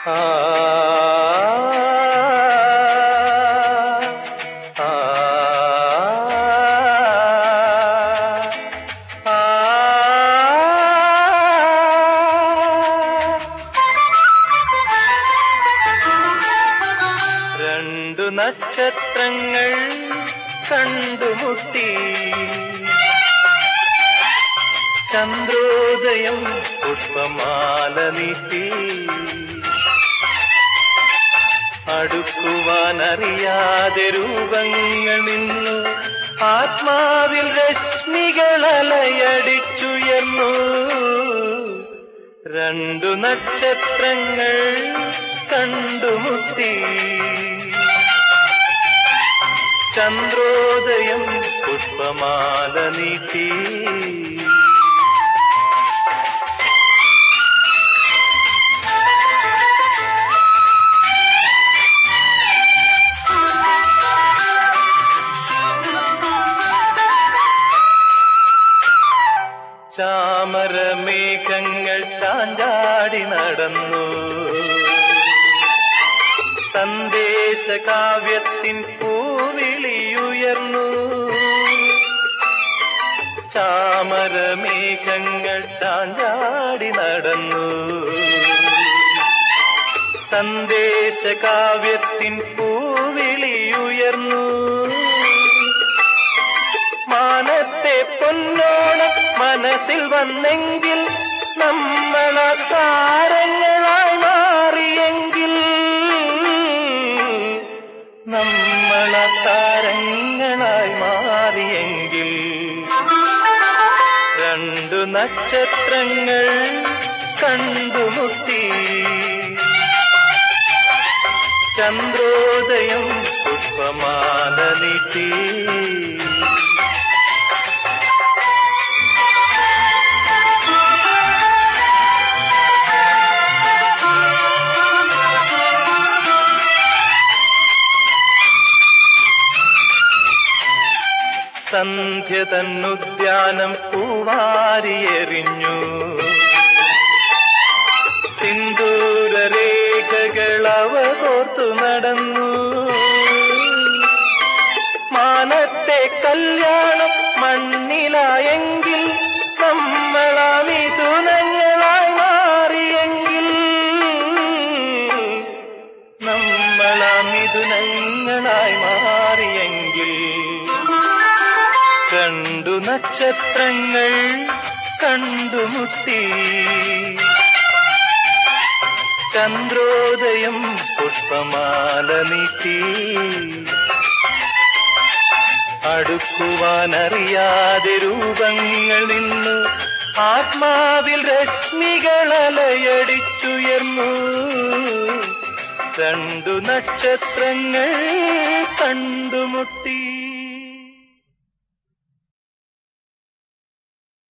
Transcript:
ആ ആ രണ്ടു നക്ഷത്രങ്ങൾ കണ്ടുമുട്ടി ചന്ദ്രോദയം പുഷ്പമാല നീട്ടി അടുക്കുവാനറിയാതെ രൂപങ്ങൾ നിന്നു ആത്മാവിൽ രശ്മികളലയടിച്ചുയർന്നു രണ്ടു നക്ഷത്രങ്ങൾ കണ്ടുമുട്ടി ചന്ദ്രോദയം പുഷ്പമാല നീട്ടി ചാമരമേഘങ്ങൾ ചാഞ്ചാടി നടന്നു സന്ദേശ കാവ്യത്തിൻ പൂവിളിയുയർന്നു ചാമരമേഘങ്ങൾ ചാഞ്ചാടി നടന്നു സന്ദേശ കാവ്യത്തിൻ പൂവിളിയുയർന്നു മാനത്തെ പൊന്നോണം മനസ്സിൽ വന്നെങ്കിൽ നമ്മള താരങ്ങളായി മാറിയെങ്കിൽ നമ്മള താരങ്ങളായി മാറിയെങ്കിൽ രണ്ടു നക്ഷത്രങ്ങൾ കണ്ടുമുട്ടി ചന്ദ്രോദയം പുഷ്പമാല നീട്ടി സന്ധ്യ തന്നുദ്യാനം പൂവാരിയെറിഞ്ഞു സിന്ദൂരരേഖകൾ അവ കോർത്തു നടന്നു മാനത്തെ കല്യാണം മണ്ണിലായെങ്കിൽ നമ്മളാ മിഥുനങ്ങളായി മാറിയെങ്കിൽ നമ്മളാ മിഥുനങ്ങളായി മാറിയെങ്കിൽ കണ്ടു നക്ഷത്രങ്ങൾ കണ്ടുമുട്ടി ചന്ദ്രോദയം പുഷ്പമാല നീട്ടി അടുക്കുവാനറിയാതെ രൂപങ്ങൾ നിന്നു ആത്മാവിൽ രശ്മികളലയടിച്ചുയർന്നു രണ്ടു നക്ഷത്രങ്ങൾ കണ്ടുമുട്ടി